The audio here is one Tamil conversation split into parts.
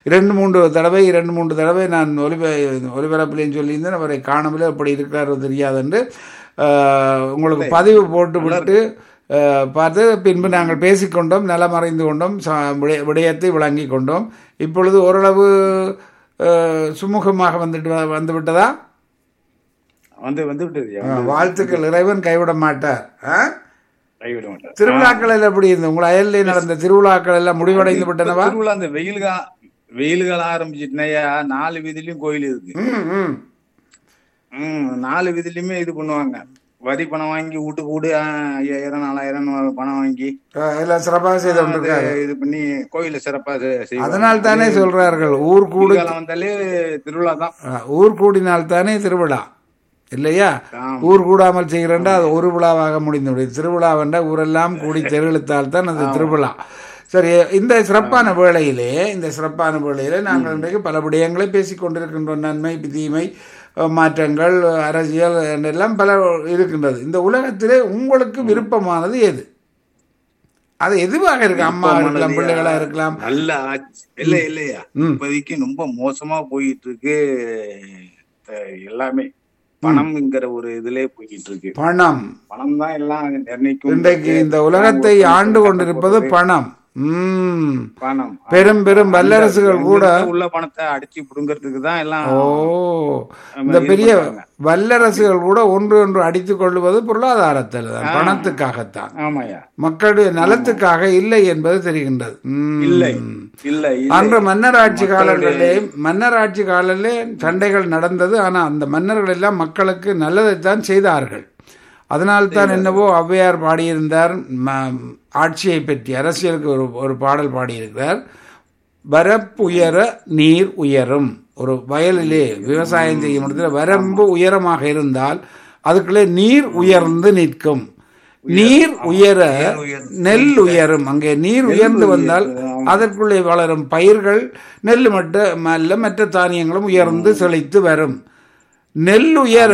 இரண்டு மூன்று தடவை இரண்டு மூன்று தடவை நான் ஒலிப ஒலிபரப்பிலேன்னு சொல்லியிருந்தேன் அவரை காணவில்லை எப்படி இருக்கிறாரோ தெரியாது என்று ஆஹ், உங்களுக்கு பதிவு போட்டு விட்டு ஆஹ், பார்த்து பின்பு நாங்கள் பேசிக்கொண்டோம் நலம் அறிந்து கொண்டோம் ச- விடய- விடயத்தை விளங்கி கொண்டோம் இப்பொழுது ஓரளவு ஆஹ், சுமூகமாக வந்துட்டு வ- வந்து விட்டதா வந்து வந்து விட்டது ஆ, வாழ்த்துக்கள் இறைவன் கைவிட மாட்டார் ஆ? கைவிட மாட்டார் திருவிழாக்கள் எல்லாம் எப்படி இருந்து உங்கள் அயல்ல நடந்த திருவிழாக்கள் எல்லாம் முடிவடைந்து விட்டனவா திருவிழா அந்த வெயில் கா வெயில் காலம் ஆரம்பிச்சிட்டுனையா நாலு வீதியிலயும் கோயில் இருக்கு ம், ம். ம் நாலு வீதியிலுமே இது பண்ணுவாங்க வரி பணம் வாங்கி வீட்டுக்கு வீடு ஆ, ஐயாயிரம் நாலாயிரம் பணம் வாங்கி ஆ, எல்லாம் சிறப்பாக செய்து அதை கொண்டிருக்காரு இது பண்ணி கோயில சிறப்பா செ- செய்வாங்க. அதனால் தானே சொல்றார்கள் ஊர் கூடு வெயில் காலம் வந்தாலே திருவிழா தான் ஆ, ஊர் கூடினால் தானே திருவிழா இல்லையா ஆமா. ஊர் கூடாமல் செய்கிறேன்டா அது ஒரு விழாவாக முடிந்து விடும் திருவிழாவென்ற ஊரெல்லாம் கூடி தெருவிழுத்தால் தான் அது திருவிழா சரி இந்த சிறப்பான வேளையிலே இந்த சிறப்பான வேளையிலே நாங்கள் இன்றைக்கு பல விடயங்களை பேசிக் கொண்டிருக்கின்றோம் நன்மை தீமை அஹ், மாற்றங்கள் அரசியல் எல்லாம் பல இருக்கின்றது இந்த உலகத்திலே உங்களுக்கு விருப்பமானது எது அது எதுவாக இருக்கு அம்மா இருக்கலாம் பிள்ளைகளா இருக்கலாம் நல்ல ஆட்சி இல்ல இல்லையா இப்போதைக்கு ரொம்ப மோசமா போயிட்டு இருக்கு அஹ் எல்லாமே பணம்ங்கிற ஒரு இதுல போய்கிட்டு இருக்கு பணம் பணம் தான் எல்லாம் நிர்ணயிக்கும் இன்றைக்கு இந்த உலகத்தை ஆண்டு கொண்டிருப்பது பணம் உம் பணம் பெரும் பெரும் வல்லரசுகள் கூட உள்ள பணத்தை அடிச்சு புடுங்கிறதுக்கு தான் எல்லாம் ஓ இந்த பெரிய வல்லரசுகள் கூட ஒன்று ஒன்று அடித்துக் கொள்வது பொருளாதாரத்தில் தான் பணத்துக்காகத்தான் ஆமாயா மக்களுடைய நலத்துக்காக இல்லை என்பது தெரிகின்றது உம். இல்லை இல்ல இல்ல அன்று மன்னராட்சி காலங்களிலே மன்னராட்சி காலத்திலே சண்டைகள் நடந்தது ஆனா அந்த மன்னர்கள் எல்லாம் மக்களுக்கு நல்லதைத்தான் செய்தார்கள் அதனால்தான் என்னவோ ஔவையார் பாடியிருந்தார் ம- ஆட்சியை பற்றி அரசியலுக்கு ஒரு ஒரு பாடல் பாடியிருக்கிறார் வரப்புயர நீர் உயரும் ஒரு வயலிலே விவசாயம் செய்யும் இடத்துல வரம்பு உயரமாக இருந்தால் அதுக்குள்ளே நீர் உயர்ந்து நிற்கும் நீர் உயர நெல் உயரும் அங்கே நீர் உயர்ந்து வந்தால் அதற்குள்ளே வளரும் பயிர்கள் நெல் மட்டும் அல்ல மற்ற தானியங்களும் உயர்ந்து செழித்து வரும் நெல் உயர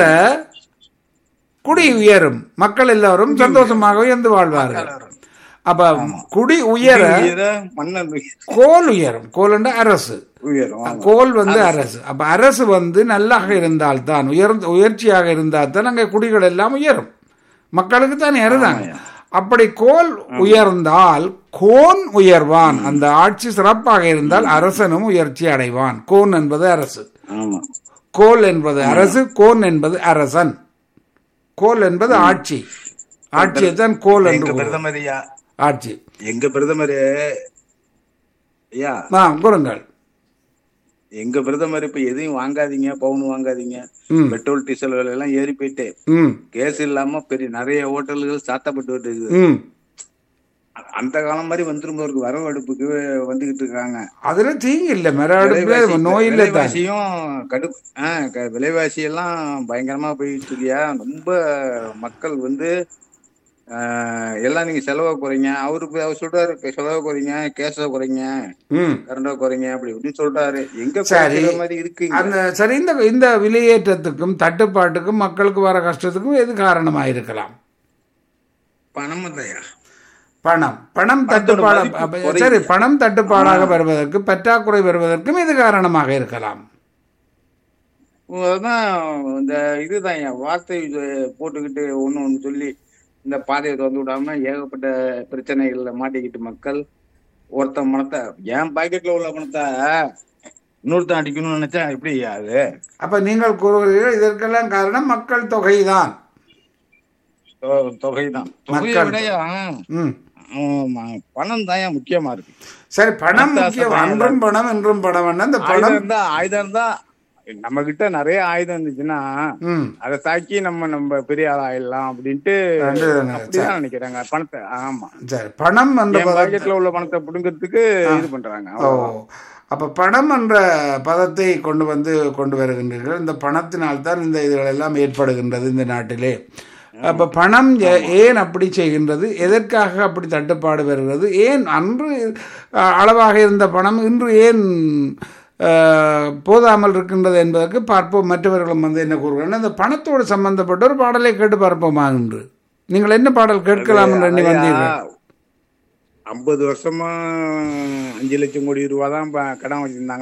குடி உயரும் மக்கள் எல்லாரும் சந்தோஷமாக உயர்ந்து வாழ்வார்கள் அப்ப குடி உயர உயர மன்னன் உயர- கோல் உயரும் கோல் என்ற அரசு உயரும் ஆமா. கோல் வந்து அரசு அப்ப அரசு வந்து நல்லாக இருந்தால் தான் உயர்ந்த உயர்ச்சியாக இருந்தால் தான் அங்கே குடிகள் எல்லாம் உயரும் மக்களுக்கு தான் ஏறுதாங்க அப்படி கோல் உயர்ந்தால் கோன் உயர்வான் அந்த ஆட்சி சிறப்பாக இருந்தால் அரசனும் உயர்ச்சி அடைவான் கோன் என்பது அரசு ஆமா கோல் என்பது அரசு கோன் என்பது அரசன் கோல் என்பது ஆட்சி ஆட்சியை தான் கோல் என்று எங்க கூறுவோம். பிரதமர் ஐயா ஆட்சி எங்க பிரதமர் ஐயா ஆ கூறுங்கள் எங்க பிரதமர் இப்ப எதையும் வாங்காதீங்க பவுன் வாங்காதீங்க ம். பெட்ரோல் டீசல் விலை எல்லாம் ஏறி போயிட்டு ம் கேஸ் இல்லாம பெரிய நிறைய ஹோட்டல்கள் சாத்தப்பட்டு வருது ம் அந்த காலம் மாதிரி வந்துரும் அவருக்கு வரவு அடுப்புக்கு வந்துகிட்டு இருக்காங்க அதுல தீங்கு இல்ல மராடுல விலைவாசி- நோய் இல்ல தான் விலைவாசியும் கடு ஆஹ் க- விலைவாசி எல்லாம் பயங்கரமா போயிட்டு இருக்கியா ரொம்ப மக்கள் வந்து ஆஹ் எல்லாம் நீங்க செலவை குறைங்க அவருக்கு அவர் சொல்றாரு செலவை குறைங்க கேஸ குறைங்க ம் கரண்டா குறைங்க அப்படி இப்படின்னு சொல்றாரு எங்க சரி. குறைக்கிற மாதிரி இருக்கு இங்க? அந்த சரி இந்த இந்த விலையேற்றத்துக்கும் தட்டுப்பாட்டுக்கும் மக்களுக்கு வர கஷ்டத்துக்கும் எது காரணமாக இருக்கலாம் பணம் இல்லையா பணம் பணம் பணத்தோட தட்டுப்பாடு மதிப்பு அப்ப- குறையுது. சரி பணம் தட்டுப்பாடாக வருவதற்கு பற்றாக்குறை வருவதற்கும் இது காரணமாக இருக்கலாம் அதான் இந்த இதுதான் என் வார்த்தை இது போட்டுக்கிட்டு ஒண்ணு ஒண்ணு சொல்லி இந்த பாதையை திறந்து விடாம ஏகப்பட்ட பிரச்சனைகள்ல மாட்டிக்கிட்டு மக்கள் ஒருத்தன் பணத்தை என் பாக்கெட்ல உள்ள பணத்தை இன்னொருத்தன் அடிக்கணும்னு நினைச்சா எப்படி அது அப்ப நீங்கள் கூறுகிறீர்கள் இதற்கெல்லாம் காரணம் மக்கள் தொகைதான் தொகை தான் தொகையை மக்கள் விடையா ம் பணம் தான் முக்கியமா இருக்கு சரி பணம் மத்த முக்கியம் அசல் அன்றும் பணம் என்றும் பணம் என்ன இந்த ஆயுதம் பணம் இருந்தா ஆயுதம் இருந்தா நம்ம கிட்ட நிறைய ஆயுதம் இருந்துச்சுன்னா ம் அதை தாக்கி நம்ம நம்ம பெரிய ஆள் ஆயிடலாம் அப்படின்ட்டு நன்றி, நன்றி. அப்படிதான் நினைக்கிறாங்க பணத்தை ஆமா சரி பணம் என்ற என் பதம் பாக்கெட்ல உள்ள பணத்தை புடுங்கிறதுக்கு இது பண்றாங்க ஓ அப்ப பணம் என்ற பதத்தை கொண்டு வந்து கொண்டு வருகின்றீர்கள் இந்த பணத்தினால் தான் இந்த இதுகள் எல்லாம் ஏற்படுகின்றது இந்த நாட்டிலே அப்ப பணம் ஏ- ஏன் அப்படி செய்கின்றது எதற்காக அப்படி தட்டுப்பாடு வருகிறது ஏன் அன்று அஹ், அளவாக இருந்த பணம் இன்று ஏன் அஹ், போதாமல் இருக்கின்றது என்பதற்கு பார்ப்போம் மற்றவர்களும் வந்து என்ன கூறுகிறார்கள் இந்த பணத்தோடு சம்பந்தப்பட்ட ஒரு பாடலை கேட்டு பார்ப்போமா என்று நீங்கள் என்ன பாடல் கேட்கலாம் என்று எண்ணி வந்தீர்கள் ஐம்பது வருஷமா அஞ்சு லட்சம் கோடி ரூபா தான் கடன் வச்சிருந்தாங்க